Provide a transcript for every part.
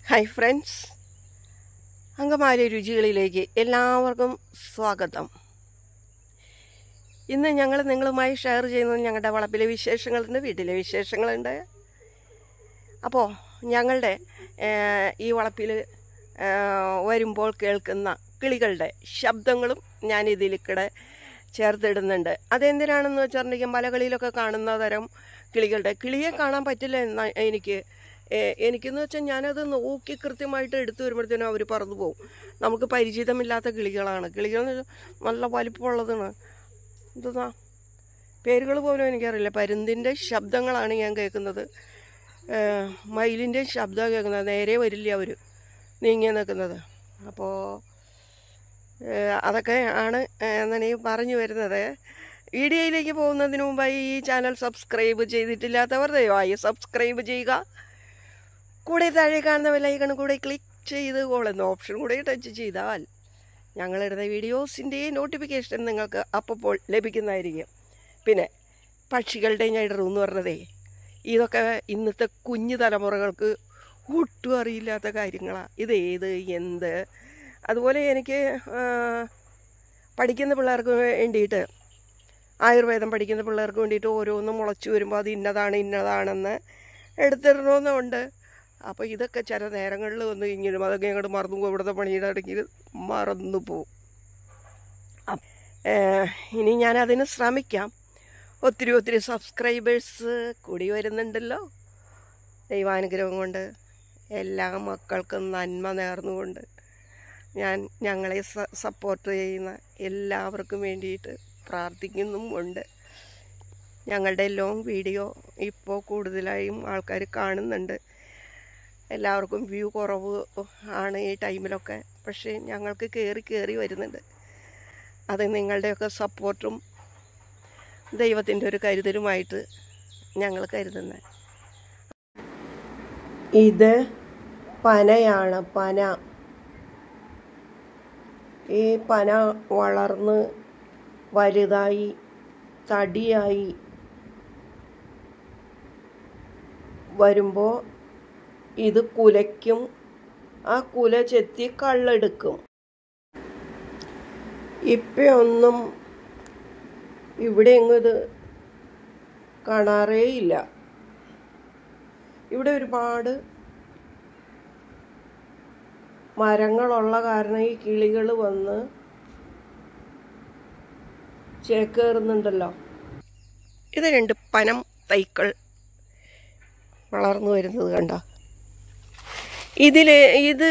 Hi friends Angamaly രുചികളിലേക്ക് എല്ലാവർക്കും സ്വാഗതം ഇന്ന് ഞങ്ങൾ നിങ്ങളുമായി ഷെയർ ചെയ്യുന്നത് ഞങ്ങളുടെ വളപ്പിലെ വിശേഷങ്ങളുണ്ട് വീട്ടിലെ വിശേഷങ്ങളുണ്ട് അപ്പോൾ ഞങ്ങളുടെ ഏഹ്, ഈ വളപ്പിൽ വരുമ്പോൾ കേൾക്കുന്ന കിളികളുടെ ശബ്ദങ്ങളും ഞാൻ ഇതിലിക്കടെ ചേർത്തിടുന്നുണ്ട് അതെന്തിനാണെന്ന് വെച്ചിട്ടുണ്ടെങ്കിൽ മലകളിലൊക്കെ കാണുന്ന തരം കിളികളുടെ കിളിയെ കാണാൻ പറ്റില്ല എന്ന എനിക്ക് ഏ- എനിക്കെന്ന് വെച്ചാൽ ഞാനത് നോക്കി കൃത്യമായിട്ട് എടുത്തു വരുമ്പോഴത്തേനും അവർ പറന്നു പോകും നമുക്ക് പരിചിതമില്ലാത്ത കിളികളാണ് കിളികൾ എന്ന് വെച്ചാൽ നല്ല വലിപ്പമുള്ളതാണ് എന്തുന്നാ പേരുകൾ പോലും എനിക്കറിയില്ല പരുന്തിൻ്റെ ശബ്ദങ്ങളാണ് ഞാൻ കേൾക്കുന്നത് ഏഹ് മയിലിൻ്റെ ശബ്ദമാണ് കേൾക്കുന്നത് നേരെ വരില്ല അവർ നീങ്ങി നിൽക്കുന്നത് അപ്പോൾ ഏഹ് അതൊക്കെ ആണ് ഏഹ് എന്നാണ് ഈ പറഞ്ഞു വരുന്നത് വീഡിയോയിലേക്ക് പോകുന്നതിന് മുമ്പായി ഈ ചാനൽ സബ്സ്ക്രൈബ് ചെയ്തിട്ടില്ലാത്തവർ ദയവായി സബ്സ്ക്രൈബ് ചെയ്യുക കൂടെ താഴെ കാണുന്ന ബെല്ലൈക്കൺ കൂടെ ക്ലിക്ക് ചെയ്ത് കോൾ എന്ന ഓപ്ഷൻ കൂടെ ടച്ച് ചെയ്താൽ ഞങ്ങളിടുന്ന വീഡിയോസിൻ്റെ നോട്ടിഫിക്കേഷൻ നിങ്ങൾക്ക് അപ്പോൾ ലഭിക്കുന്നതായിരിക്കും പിന്നെ പക്ഷികളുടെ ഞടറു എന്ന് പറഞ്ഞതേ ഇതൊക്കെ ഇന്നത്തെ കുഞ്ഞു തലമുറകൾക്ക് ഒട്ടും അറിയില്ലാത്ത കാര്യങ്ങളാണ് ഇതേത് എന്ത് അതുപോലെ എനിക്ക് ആ, പഠിക്കുന്ന പിള്ളേർക്ക് വേണ്ടിയിട്ട് ആയുർവേദം പഠിക്കുന്ന പിള്ളേർക്ക് വേണ്ടിയിട്ട് ഓരോന്നും മുളച്ചു വരുമ്പോൾ അത് ഇന്നതാണ് ഇന്നതാണെന്ന് എടുത്തിടണമെന്നുണ്ട് അപ്പോൾ ഇതൊക്കെ ചില നേരങ്ങളിൽ വന്ന് ഇങ്ങനെ അതൊക്കെ അങ്ങോട്ട് മറന്നു പോകും ഇവിടുത്തെ പണിയുടെ ഇടയ്ക്ക് മറന്നു പോകും അപ്പ്- ഏഹ് ഇനി ഞാൻ അതിന് ശ്രമിക്കാം ഒത്തിരി ഒത്തിരി സബ്സ്ക്രൈബേഴ്സ് കൂടി വരുന്നുണ്ടല്ലോ ദൈവാനുഗ്രഹം കൊണ്ട് എല്ലാ മക്കൾക്കും നന്മ നേർന്നുകൊണ്ട് ഞാൻ ഞങ്ങളെ സ- സപ്പോർട്ട് ചെയ്യുന്ന എല്ലാവർക്കും വേണ്ടിയിട്ട് പ്രാർത്ഥിക്കുന്നുമുണ്ട് ഞങ്ങളുടെ ലോങ് വീഡിയോ ഇപ്പോൾ കൂടുതലായും ആൾക്കാർ കാണുന്നുണ്ട് എല്ലാവർക്കും വ്യൂ കുറവ് ആണ് ഈ ടൈമിലൊക്കെ പക്ഷേ ഞങ്ങൾക്ക് കയറി കയറി വരുന്നുണ്ട് അത് നിങ്ങളുടെയൊക്കെ സപ്പോർട്ടും ദൈവത്തിൻ്റെ ഒരു കരുതലുമായിട്ട് ഞങ്ങൾ കരുതുന്നത് ഇത് പനയാണ് പന ഈ പന വളർന്ന് വലുതായി തടിയായി വരുമ്പോൾ ഇത് കുലയ്ക്കും ആ കുല ചെത്തി കള്ളെടുക്കും ഇപ്പൊന്നും ഇവിടെ എങ്ങും ഇത് കാണാറേ ഇല്ല ഇവിടെ ഒരുപാട് മരങ്ങളുള്ള കാരണം ഈ കിളികൾ വന്ന് ചേക്കേറുന്നുണ്ടല്ലോ ഇത് രണ്ട് പനം തൈക്കൾ വളർന്നു വരുന്നത് കണ്ട ഇതിൽ ഇത്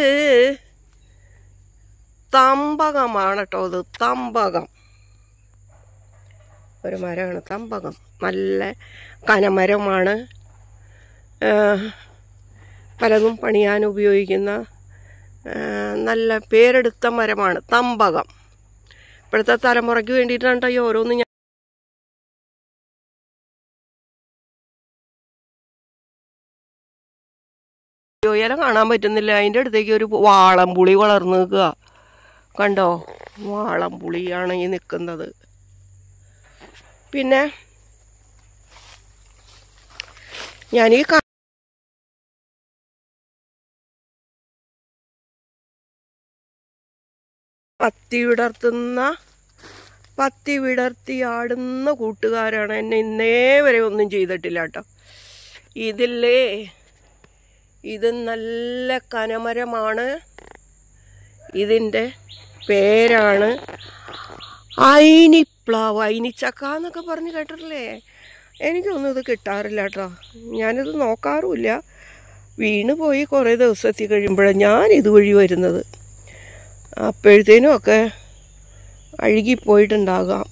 തമ്പകമാണ് കേട്ടോ ഇത് തമ്പകം ഒരു മരമാണ് തമ്പകം നല്ല കനമരമാണ് ആ, പലതും പണിയാൻ ഉപയോഗിക്കുന്ന ആ, നല്ല പേരെടുത്ത മരമാണ് തമ്പകം ഇപ്പോഴത്തെ തലമുറയ്ക്ക് വേണ്ടിയിട്ടാണ് ഈ ഓരോന്ന് ഞാൻ ഇല കാണാൻ പറ്റുന്നില്ല അതിൻ്റെ അടുത്തേക്ക് ഒരു വാളംപുളി വളർന്നു നിൽക്കുക കണ്ടോ വാളംപുളിയാണ് ഈ നിൽക്കുന്നത് പിന്നെ ഞാൻ ഈ കാ- പത്തി വിടർത്തുന്ന പത്തി വിടർത്തി ആടുന്ന കൂട്ടുകാരാണ് എന്നെ ഇന്നേ വരെ ഒന്നും ചെയ്തിട്ടില്ല കേട്ടോ ഇതില്ലേ ഇത് നല്ല കനമരമാണ് ഇതിൻ്റെ പേരാണ് അയിനിപ്ലാവ് അയിനിച്ചക്ക എന്നൊക്കെ പറഞ്ഞ് കേട്ടിട്ടില്ലേ എനിക്കൊന്നും ഇത് കിട്ടാറില്ല കേട്ടോ ഞാനിത് നോക്കാറുമില്ല വീണ് പോയി കുറേ ദിവസത്തിൽ കഴിയുമ്പോഴാണ് ഞാൻ ഇതുവഴി വരുന്നത് അപ്പോഴത്തേനും ഒക്കെ അഴുകിപ്പോയിട്ടുണ്ടാകാം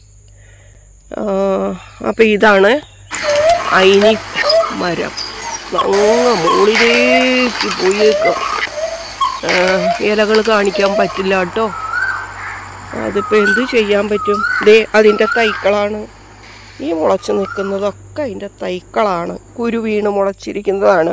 അപ്പം ഇതാണ് അയിനി മരം അങ്ങ് മുകളിലേക്ക് പോയേക്കാം ഇലകൾ കാണിക്കാൻ പറ്റില്ല കേട്ടോ അതിപ്പോൾ എന്ത് ചെയ്യാൻ പറ്റും ദേ അതിൻ്റെ തൈക്കളാണ് ഈ മുളച്ച് നിൽക്കുന്നതൊക്കെ അതിൻ്റെ തൈക്കളാണ് കുരു വീണ് മുളച്ചിരിക്കുന്നതാണ്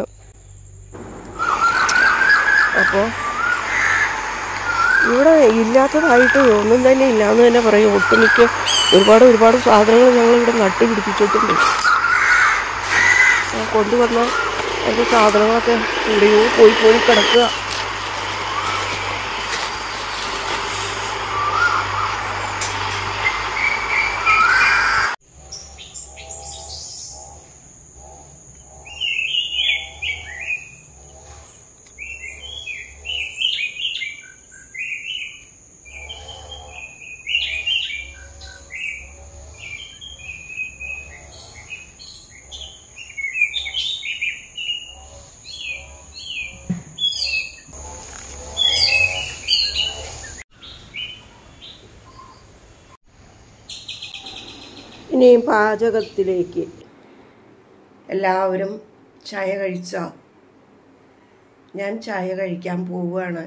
അപ്പോൾ ഇവിടെ ഇല്ലാത്തതായിട്ട് ഒന്നും തന്നെ ഇല്ലാന്ന് തന്നെ പറയും ഒട്ടുമിക്ക ഒരുപാട് ഒരുപാട് സാധനങ്ങൾ ഞങ്ങൾ ഇവിടെ നട്ടുപിടിപ്പിച്ചിട്ടുണ്ട് ആ കൊണ്ടുവന്ന എൻ്റെ സാധനങ്ങളൊക്കെ എവിടെയോ പോയി പോയി കിടക്കുക ഇനി പാചകത്തിലേക്ക് എല്ലാവരും ചായ കഴിച്ചോ ഞാൻ ചായ കഴിക്കാൻ പോവുകയാണ്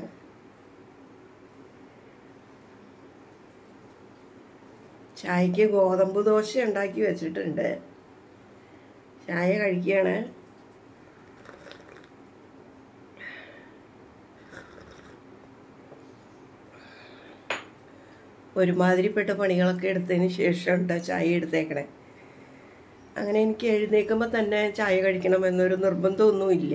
ചായക്ക് ഗോതമ്പ് ദോശ ഉണ്ടാക്കി വെച്ചിട്ടുണ്ട് ചായ കഴിക്കുകയാണ് ഒരുമാതിരിപ്പെട്ട പണികളൊക്കെ എടുത്തതിന് ശേഷം ഉണ്ട് ചായ എടുത്തേക്കണേ അങ്ങനെ എനിക്ക് എഴുന്നേൽക്കുമ്പോൾ തന്നെ ചായ കഴിക്കണം എന്നൊരു നിർബന്ധമൊന്നുമില്ല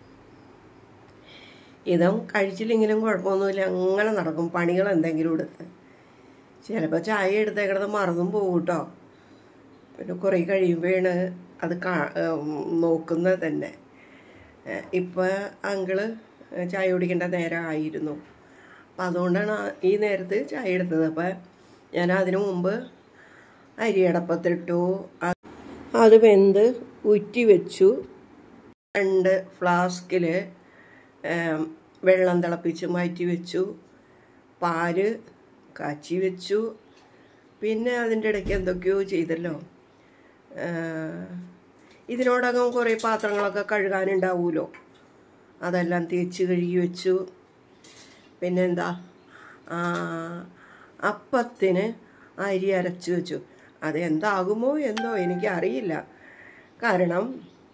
ഇതും കഴിച്ചില്ലെങ്കിലും കുഴപ്പമൊന്നുമില്ല അങ്ങനെ നടക്കും പണികൾ എന്തെങ്കിലും എടുത്ത് ചിലപ്പോൾ ചായ എടുത്തേക്കണത് മറന്നും പോകും കേട്ടോ പിന്നെ കുറേ കഴിയുമ്പോഴാണ് അത് കാ ഉം, നോക്കുന്നത് തന്നെ ഇപ്പോൾ അങ്കിള് ചായ കുടിക്കേണ്ട നേരമായിരുന്നു അപ്പം അതുകൊണ്ടാണ് ആ- ഈ നേരത്ത് ചായ എടുത്തത് അപ്പം ഞാൻ അതിനു മുമ്പ് അരിയടപ്പത്തിട്ടു അ- അത് വെന്ത് ഉറ്റി വെച്ചു രണ്ട് ഫ്ലാസ്കിൽ വെള്ളം തിളപ്പിച്ച് മാറ്റി വെച്ചു പാല് കാച്ചി വെച്ചു പിന്നെ അതിൻ്റെ ഇടയ്ക്ക് എന്തൊക്കെയോ ചെയ്തല്ലോ ആ, ഇതിനോടകം കുറേ പാത്രങ്ങളൊക്കെ കഴുകാനുണ്ടാവുമല്ലോ അതെല്ലാം തേച്ച് കഴുകി വെച്ചു പിന്നെന്താ ആ, അപ്പത്തിന് അരി അരച്ച് വെച്ചു അത് എന്താകുമോ എന്നോ എനിക്കറിയില്ല കാരണം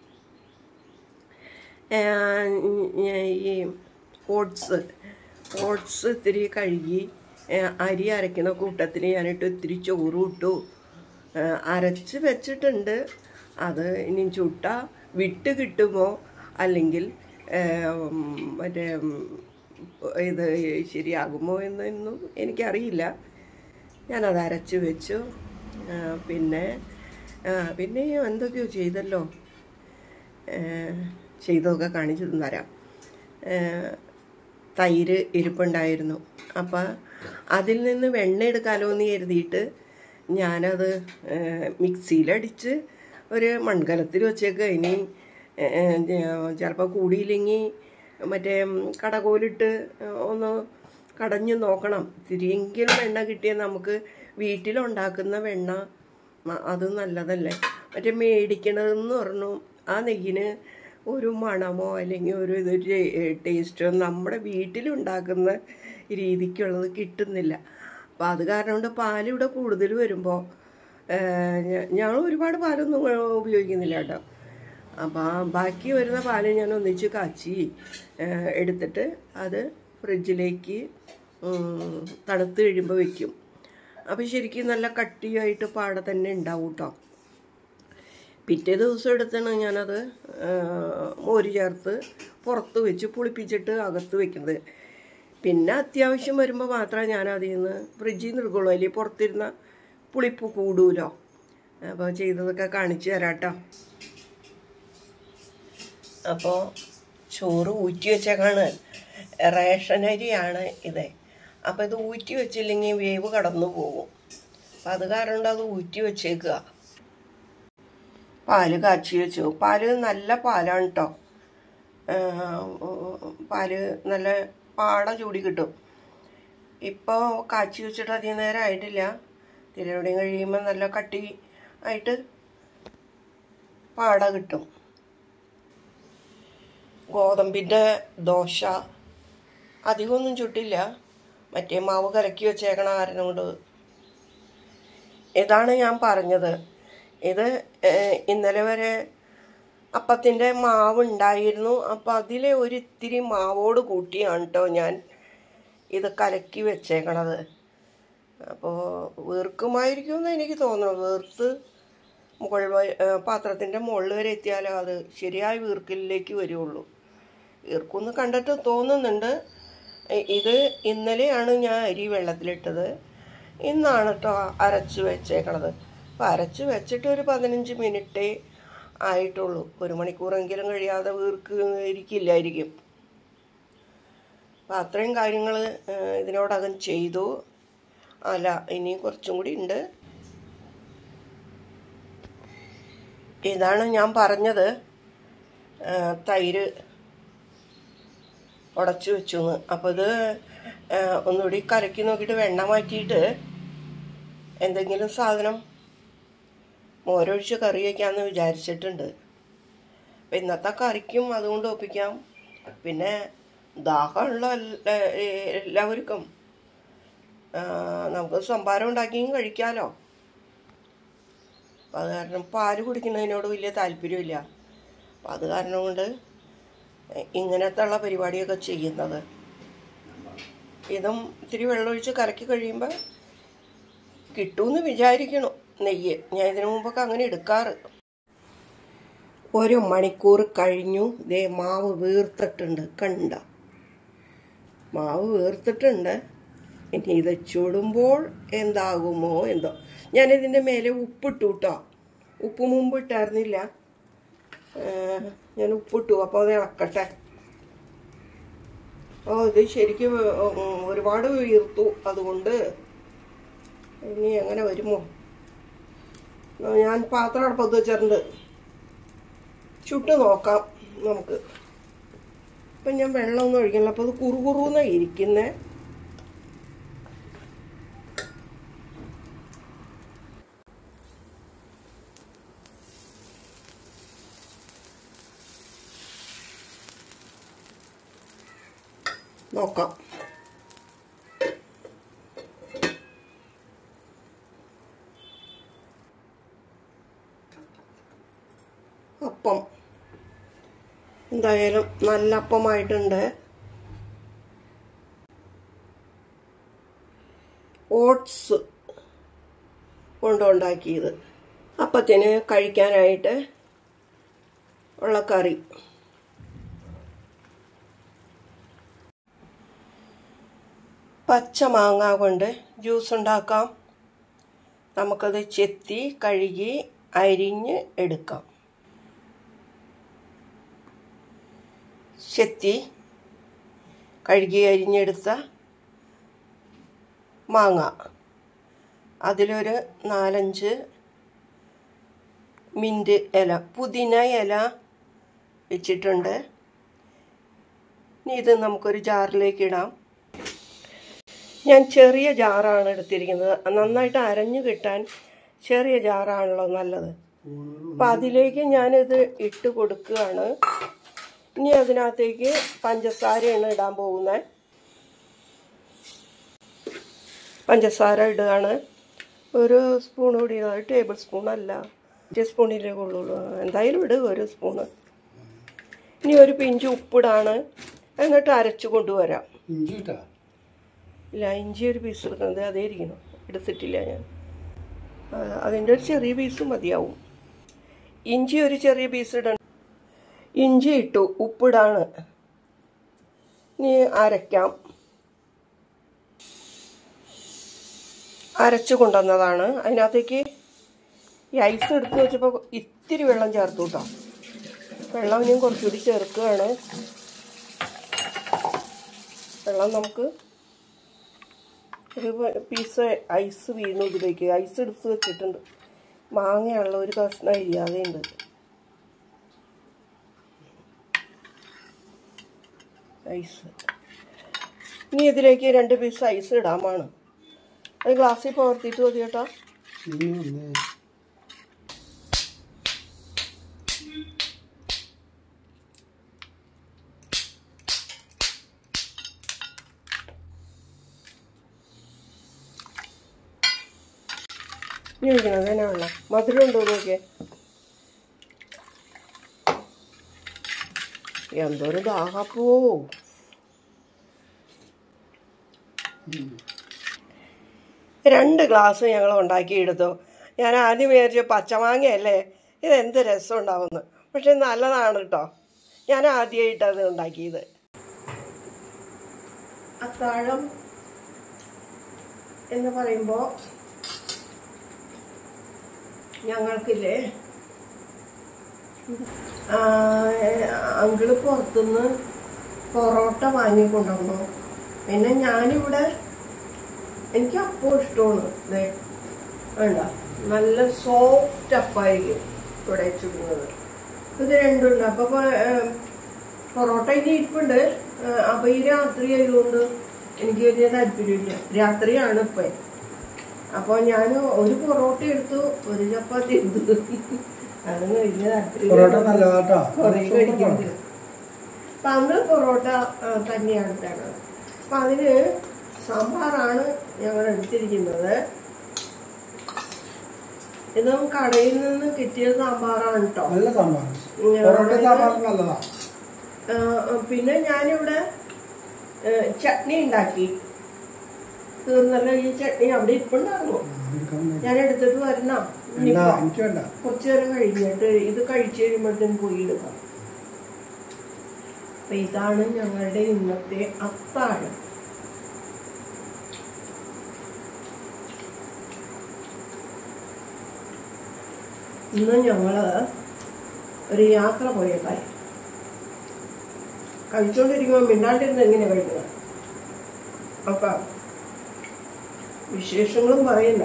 ആ, ഈ ഓട്സ് ഓട്സ് ഇത്തിരി കഴുകി ആ, അരി അരയ്ക്കുന്ന കൂട്ടത്തിൽ ഞാനിട്ട് ഇത്തിരി ചോറും ഇട്ടു ആ, അരച്ച് വെച്ചിട്ടുണ്ട് അത് ഇനി ചുട്ട വിട്ട് കിട്ടുമോ അല്ലെങ്കിൽ ആ, ഉം, മറ്റേ ഉം, ഇത് ശരിയാകുമോ എന്നൊന്നും എനിക്കറിയില്ല ഞാനത് അരച്ച് വെച്ചു ആ, പിന്നെ ആ, പിന്നെ എന്തൊക്കെയോ ചെയ്തല്ലോ ഏഹ് ചെയ്തതൊക്കെ കാണിച്ചു തരാം ഏഹ് തൈര് ഇരിപ്പുണ്ടായിരുന്നു അപ്പം അതിൽ നിന്ന് വെണ്ണ എടുക്കാലോ എന്ന് കരുതിയിട്ട് ഞാനത് ഏഹ് മിക്സിയിലടിച്ച് ഒരു മൺകലത്തിൽ വെച്ചേക്കുക ഇനി ചിലപ്പോൾ കൂടിയില്ലെങ്കിൽ മറ്റേ ഉം, കടകോലിട്ട് ഒന്ന് കടഞ്ഞു നോക്കണം ഇത്തിരിയെങ്കിലും വെണ്ണ കിട്ടിയാൽ നമുക്ക് വീട്ടിലുണ്ടാക്കുന്ന വെണ്ണ മ- അത് നല്ലതല്ലേ മറ്റേ മേടിക്കണതെന്ന് പറഞ്ഞു ആ നെയ്യിന് ഒരു മണമോ അല്ലെങ്കിൽ ഒരു ഇത് ടേസ്റ്റോ നമ്മുടെ വീട്ടിലുണ്ടാക്കുന്ന രീതിക്കുള്ളത് കിട്ടുന്നില്ല അപ്പം അത് കാരണം കൊണ്ട് പാലിവിടെ കൂടുതൽ വരുമ്പോൾ ഞങ്ങൾ ഒരുപാട് പാലൊന്നും ഉപയോഗിക്കുന്നില്ല കേട്ടോ അപ്പം ബാക്കി വരുന്ന പാല് ഞാൻ ഒന്നിച്ച് കാച്ചി ഏഹ് എടുത്തിട്ട് അത് ഫ്രിഡ്ജിലേക്ക് ഉം, തണുത്ത് കഴിയുമ്പോൾ വെക്കും അപ്പോൾ ശരിക്കും നല്ല കട്ടിയായിട്ട് പാട തന്നെ ഉണ്ടാവും കേട്ടോ പിറ്റേ ദിവസം എടുത്താണ് ഞാനത് ആ, മോര് ചേർത്ത് പുറത്ത് വെച്ച് പുളിപ്പിച്ചിട്ട് അകത്ത് വെക്കുന്നത് പിന്നെ അത്യാവശ്യം വരുമ്പോൾ മാത്രമേ ഞാൻ അതിൽ നിന്ന് ഫ്രിഡ്ജിൽ നിന്ന് എടുക്കുള്ളൂ അല്ലെങ്കിൽ പുറത്തിരുന്ന പുളിപ്പ് കൂടൂലോ അപ്പോൾ ചെയ്തതൊക്കെ കാണിച്ചു തരാം കേട്ടോ അപ്പോൾ ചോറ് ഊറ്റി വെച്ചേക്കാണ് റേഷൻ അരിയാണ് ഇത് അപ്പോൾ ഇത് ഊറ്റി വെച്ചില്ലെങ്കിൽ വേവ് കടന്നു പോകും അപ്പം അത് കാരണം കൊണ്ട് അത് ഊറ്റി വെച്ചേക്കുക പാല് കാച്ചി വെച്ചു പാല് നല്ല പാലാണ് കേട്ടോ പാല് നല്ല പാട ചൂടി കിട്ടും ഇപ്പോൾ കാച്ചി വെച്ചിട്ട് അധികം നേരം ആയിട്ടില്ല തിരയോടെയും കഴിയുമ്പോൾ നല്ല കട്ടി ആയിട്ട് പാട കിട്ടും ഗോതമ്പിൻ്റെ ദോശ അധികമൊന്നും ചുട്ടില്ല മറ്റേ മാവ് കലക്കി വെച്ചേക്കണ കാരണം കൊണ്ട് ഇതാണ് ഞാൻ പറഞ്ഞത് ഇത് ഏഹ്, ഇന്നലെ വരെ അപ്പത്തിൻ്റെ മാവ് ഉണ്ടായിരുന്നു അപ്പം അതിലെ ഒരു ഇത്തിരി മാവോട് കൂട്ടിയാണ് കേട്ടോ ഞാൻ ഇത് കലക്കി വെച്ചേക്കണത് അപ്പോൾ വീർക്കുമായിരിക്കുമെന്ന് എനിക്ക് തോന്നുന്നു വീർത്ത് മുകൾ വ- ഏ, പാത്രത്തിൻ്റെ മുകളിൽ വരെ എത്തിയാലോ അത് ശരിയായ വീർക്കലിലേക്ക് വരുള്ളൂ വീർക്കുമെന്ന് കണ്ടിട്ട് തോന്നുന്നുണ്ട് ഇ- ഇത് ഇന്നലെയാണ് ഞാൻ അരി വെള്ളത്തിലിട്ടത് ഇന്നാണ് കേട്ടോ അരച്ച് വെച്ചേക്കണത് അപ്പം അരച്ച് വെച്ചിട്ട് ഒരു പതിനഞ്ച് മിനിറ്റേ ആയിട്ടുള്ളൂ ഒരു മണിക്കൂറെങ്കിലും കഴിയാതെ വീർക്ക് ഇരിക്കില്ലായിരിക്കും അപ്പം അത്രയും കാര്യങ്ങൾ ഇതിനോടകം ചെയ്തു അല്ല ഇനി കുറച്ചും കൂടി ഉണ്ട് ഇതാണ് ഞാൻ പറഞ്ഞത് ആ, തൈര് ഉടച്ചു വെച്ചു എന്ന് അപ്പോൾ ഇത് ആ, ഒന്നുകൂടി കലക്കി നോക്കിയിട്ട് വെണ്ണ മാറ്റിയിട്ട് എന്തെങ്കിലും സാധനം മോരൊഴിച്ച് കറി വയ്ക്കാമെന്ന് വിചാരിച്ചിട്ടുണ്ട് അപ്പം ഇന്നത്തെ കറിക്കും അതുകൊണ്ട് ഒപ്പിക്കാം പിന്നെ ദാഹമുള്ള എല്ലാ- എല്ലാവർക്കും ആ, നമുക്ക് സംഭാരം ഉണ്ടാക്കിയും കഴിക്കാമല്ലോ അപ്പം അത് കാരണം പാല് കുടിക്കുന്നതിനോട് വലിയ താല്പര്യമില്ല അപ്പം അത് കാരണം കൊണ്ട് ഇങ്ങനത്തെ ഉള്ള പരിപാടിയൊക്കെ ചെയ്യുന്നത് ഇതും ഇത്തിരി വെള്ളമൊഴിച്ച് കലക്കി കഴിയുമ്പോൾ കിട്ടുമെന്ന് വിചാരിക്കണം നെയ്യ് ഞാൻ ഇതിനു മുമ്പൊക്കെ അങ്ങനെ എടുക്കാറ് ഒരു മണിക്കൂർ കഴിഞ്ഞു ദേ മാവ് വീർത്തിട്ടുണ്ട് കണ്ട മാവ് വീർത്തിട്ടുണ്ട് ഇനി ഇത് ചുടുമ്പോൾ എന്താകുമോ എന്തോ ഞാനിതിൻ്റെ മേലെ ഉപ്പിട്ടു കേട്ടോ ഉപ്പ് മുമ്പ് ഇട്ടായിരുന്നില്ല ഏഹ് ഞാൻ ഉപ്പിട്ടു അപ്പോൾ അത് ഇളക്കട്ടെ ഓ ഇത് ശരിക്കും ഉം, ഒരുപാട് വീർത്തു അതുകൊണ്ട് ഇനി എങ്ങനെ വരുമോ ആ, ഞാൻ പാത്രം അടുപ്പത്ത് വെച്ചിട്ടുണ്ട് ചുട്ട് നോക്കാം നമുക്ക് ഇപ്പം ഞാൻ വെള്ളമൊന്നും ഒഴിക്കണില്ല അപ്പോൾ അത് കുറുകുറുന്ന ഇരിക്കുന്നേ നോക്കാം അപ്പം എന്തായാലും നല്ല അപ്പമായിട്ടുണ്ട് ഓട്സ് കൊണ്ടുണ്ടാക്കിയത് അപ്പത്തിന് കഴിക്കാനായിട്ട് ഉള്ള കറി പച്ച മാങ്ങ കൊണ്ട് ജ്യൂസ് ഉണ്ടാക്കാം നമുക്കത് ചെത്തി കഴുകി അരിഞ്ഞ് എടുക്കാം ചെത്തി കഴുകി അരിഞ്ഞെടുത്ത മാങ്ങ അതിലൊരു നാലഞ്ച് മിൻറ്റ് ഇല പുതിന ഇല വെച്ചിട്ടുണ്ട് ഇനി ഇത് നമുക്കൊരു ജാറിലേക്ക് ഇടാം ഞാൻ ചെറിയ ജാറാണ് എടുത്തിരിക്കുന്നത് നന്നായിട്ട് അരഞ്ഞു കിട്ടാൻ ചെറിയ ജാറാണല്ലോ നല്ലത് അപ്പം അതിലേക്ക് ഞാനിത് ഇട്ട് കൊടുക്കുകയാണ് ഇനി അതിനകത്തേക്ക് പഞ്ചസാരയാണ് ഇടാൻ പോകുന്നത് പഞ്ചസാര ഇടുകയാണ് ഒരു സ്പൂൺ കൂടി ഇടാം. ടേബിൾ സ്പൂൺ അല്ല ടീസ്പൂണിലേ കൊള്ളുള്ളൂ എന്തായാലും ഇടുക ഒരു സ്പൂണ് ഇനി ഒരു പിഞ്ച് ഉപ്പിടാണ് എന്നിട്ട് അരച്ചു കൊണ്ടുവരാം ഇഞ്ചി ഇട്ടാ ഇല്ല ഇഞ്ചി ഒരു പീസ് എടുക്കുന്നത് അതേ ഇരിക്കണം എടുത്തിട്ടില്ല ഞാൻ ആ, അതിൻ്റെ ഒരു ചെറിയ പീസ് മതിയാവും ഇഞ്ചി ഒരു ചെറിയ പീസ് ഇടണം ഇഞ്ചി ഇട്ടു ഉപ്പിടാണ് ഇനി അരയ്ക്കാം അരച്ചു കൊണ്ടുവന്നതാണ് അതിനകത്തേക്ക് ഈ ഐസ് എടുത്ത് വെച്ചപ്പോൾ ഇത്തിരി വെള്ളം ചേർത്തു കേട്ടോ വെള്ളം ഇനിയും കുറച്ചുകൂടി ചേർക്കുകയാണ് വെള്ളം നമുക്ക് ഒരു പീസ് ഐസ് വീണു ഇതിലേക്ക് ഐസ് എടുത്ത് വെച്ചിട്ടുണ്ട് മാങ്ങയുള്ള ഒരു കഷ്ണം ഇല്ലാതെ ഉണ്ട് ഐസ് ഇനി ഇതിലേക്ക് രണ്ട് പീസ് ഐസ് ഇടാമാണ് അത് ഗ്ലാസ്സിൽ പകർത്തിയിട്ട് മതി കേട്ടോ ഇനി ഒന്ന് ഇനി ഒഴിക്കണം അതന്നെ വെള്ളം മധുരം ഉണ്ടോ നോക്കിയേ എന്തോരം ദാഹപ്പോ രണ്ട് ഗ്ലാസ് ഞങ്ങൾ ഉണ്ടാക്കിയെടുത്തു ഞാൻ ആദ്യം വിചാരിച്ചു പച്ചമാങ്ങയല്ലേ ഇതെന്ത് രസം ഉണ്ടാവുമെന്ന് പക്ഷെ നല്ലതാണ് കേട്ടോ ഞാൻ ആദ്യമായിട്ടത് ഉണ്ടാക്കിയത് അത്താഴം എന്ന് പറയുമ്പോൾ ഞങ്ങൾക്കില്ലേ ആ, അങ്കിള് പുറത്തുനിന്ന് പൊറോട്ട വാങ്ങിക്കൊണ്ടുവന്നു പിന്നെ ഞാനിവിടെ എനിക്ക് അപ്പം ഇഷ്ടമാണ് ദേ വേണ്ട നല്ല സോഫ്റ്റ് അപ്പായിരിക്കും ഇവിടെ ചുടുന്നത് ഇത് രണ്ടുണ്ട് അപ്പൊ പൊ- ഏം, പൊറോട്ട ഇനി ഇരിപ്പുണ്ട് ഏ, അപ്പൊ ഈ രാത്രി ആയതുകൊണ്ട് എനിക്ക് വലിയ താല്പര്യമില്ല രാത്രിയാണ് ഇപ്പൊ അപ്പൊ ഞാൻ ഒരു പൊറോട്ട എടുത്തു ഒരു ചപ്പാത്തി എടുത്തു അത് വലിയ പൊറോട്ട താല്പര്യം നല്ലതാട്ടോ കുറേ കഴിക്കുന്നത് അപ്പൊ അന്ന് പൊറോട്ട ആ, തന്നെയാണ് തരുന്നത് അപ്പൊ അതിന് സാമ്പാറാണ് ഞങ്ങൾ എടുത്തിരിക്കുന്നത് ഇത് കടയിൽ നിന്ന് കിട്ടിയ സാമ്പാറാണ് കേട്ടോ നല്ല സാമ്പാർ ഇങ്ങനെ പൊറോട്ട ഇത് സാമ്പാർ നല്ലതാ ആ, പിന്നെ ഞാനിവിടെ ഏ, ചട്നി ഉണ്ടാക്കി തീർന്നല്ലോ ഈ ചട്നി അവിടെ ഇരിപ്പുണ്ടായിരുന്നു എടുക്കാൻ വേണ്ടി. ഞാൻ എടുത്തിട്ട് വരണം വേണ്ട ഇനിയിപ്പോ എനിക്ക് വേണ്ട കുറച്ചു നേരം കഴിഞ്ഞിട്ട് ഇത് കഴിച്ചു കഴിയുമ്പോഴത്തേനും പോയി എടുക്കാം അപ്പൊ ഇതാണ് ഞങ്ങളുടെ ഇന്നത്തെ അത്താഴം ഇന്ന് ഞങ്ങള് ഒരു യാത്ര പോയേക്കായി കഴിച്ചോണ്ടിരിക്കുമ്പോൾ മിണ്ടാണ്ടിരുന്ന് എങ്ങനെ കഴിക്കുക അപ്പൊ വിശേഷങ്ങളും പറയില്ല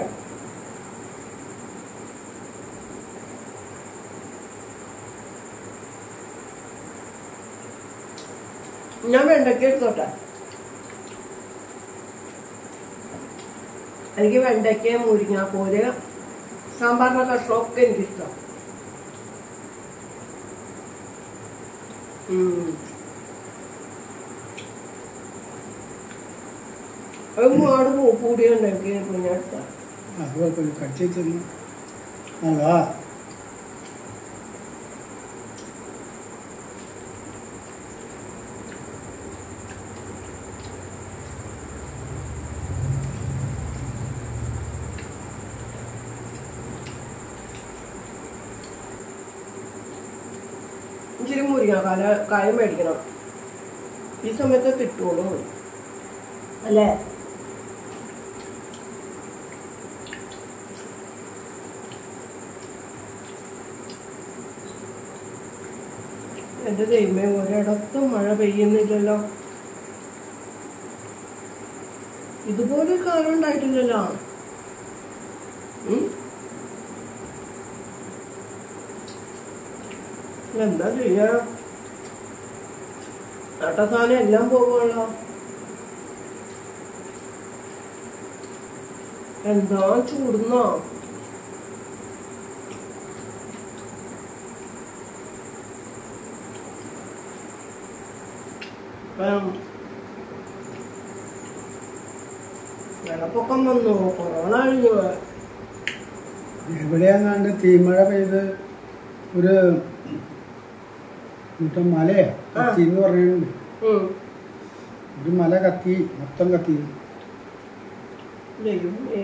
ഞാൻ വെണ്ടയ്ക്ക എടുത്തോട്ടെ എനിക്ക് വെണ്ടയ്ക്ക മുരിങ്ങാക്കോല് സാമ്പാറിന്റെ കഷ്ണമൊക്കെ എനിക്കിഷ്ടം ഉം. ഒരുപാട് മൂപ്പ് കൂടിയുണ്ടെങ്കിൽ പിന്നെ എടുത്ത അത് കുഴപ്പമില്ല കടിച്ചു വെച്ചു നല്ലതാ ഇച്ചിരി മുരിങ്ങാക്കാല കായം മേടിക്കണം ഈ സമയത്ത് കിട്ടുള്ളൂ അല്ലേ എന്റെ ദൈവമേ ഒരിടത്തും മഴ പെയ്യുന്നില്ലല്ലോ ഇതുപോലെ കാലം ഉണ്ടായിട്ടില്ലല്ലോ ഉം? എന്താ ചെയ്യാ നട്ടസാനം എല്ലാം പോകുമല്ലോ എന്താ ചൂടുന്നോ ഇപ്പം വെള്ളപ്പൊക്കം വന്നു കൊറോണ കഴിഞ്ഞു എവിടെയാങ്ങാണ്ട് തീമഴ പെയ്ത് ഒരു മറ്റേ മലയാ കത്തി എന്ന് പറയുന്നുണ്ട് ഉം. ഒരു മല കത്തി മൊത്തം കത്തി ദൈവമേ.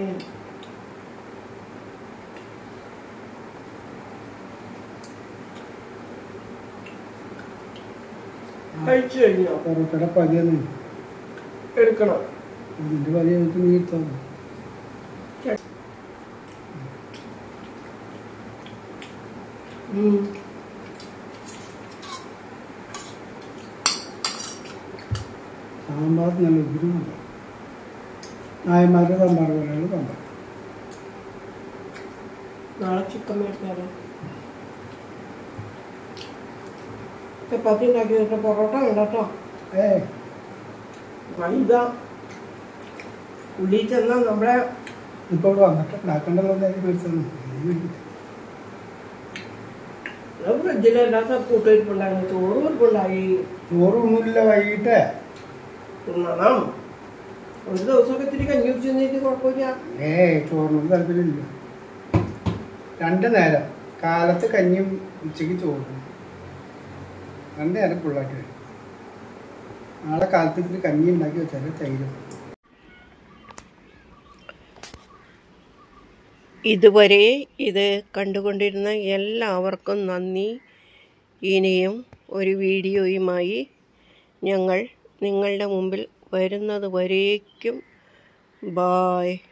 കഴിച്ചു കഴിഞ്ഞോ പൊറോട്ടയുടെ പതിയെന്ന് എടുക്കണം അതിന്റെ പതി എടുത്ത് നീ എടുത്താൽ മതി. ഉം. സാമ്പാർ നല്ല ഉതിരി നല്ല നായന്മാരുടെ സാമ്പാർ പോലെയുള്ള സാമ്പാർ നാളെ ചിക്കൻ മേടിക്കാറ് ചപ്പാത്തി ഉണ്ടാക്കി വെച്ച പൊറോട്ട വേണ്ട കേട്ടോ ഏ മൈദ ഉള്ളി ചെന്ന നമ്മുടെ ഇപ്പൊ ഇവിടെ വന്നിട്ട് ഉണ്ടാക്കേണ്ടല്ലോ മേടിച്ചാൽ ഫ്രിഡ്ജിൽ എല്ലാ കൂട്ടിരിപ്പുണ്ടായിരുന്നു ചോറ് ഇരിപ്പുണ്ടായി ചോറ് ഒന്നുമില്ല വൈകിട്ട് തിന്നണം ഒരു ദിവസമൊക്കെ ഇത്തിരി കഞ്ഞി കുടിച്ചെന്നിട്ട് കുഴപ്പമില്ല ഏ ചോറിനോട് താല്പര്യമില്ല രണ്ട് നേരം കാലത്ത് കഞ്ഞിയും ഉച്ചയ്ക്ക് ചോറും രണ്ട് നേരം ഫുള്ളായിട്ട് കഴിക്കും നാളെ കാലത്ത് ഇത്തിരി കഞ്ഞി ഉണ്ടാക്കി വെച്ചാൽ തൈരും ഇതുവരെ ഇത് കണ്ടുകൊണ്ടിരുന്ന എല്ലാവർക്കും നന്ദി ഇനിയും ഒരു വീഡിയോയുമായി ഞങ്ങൾ നിങ്ങളുടെ മുമ്പിൽ വരുന്നത് വരേക്കും ബായ്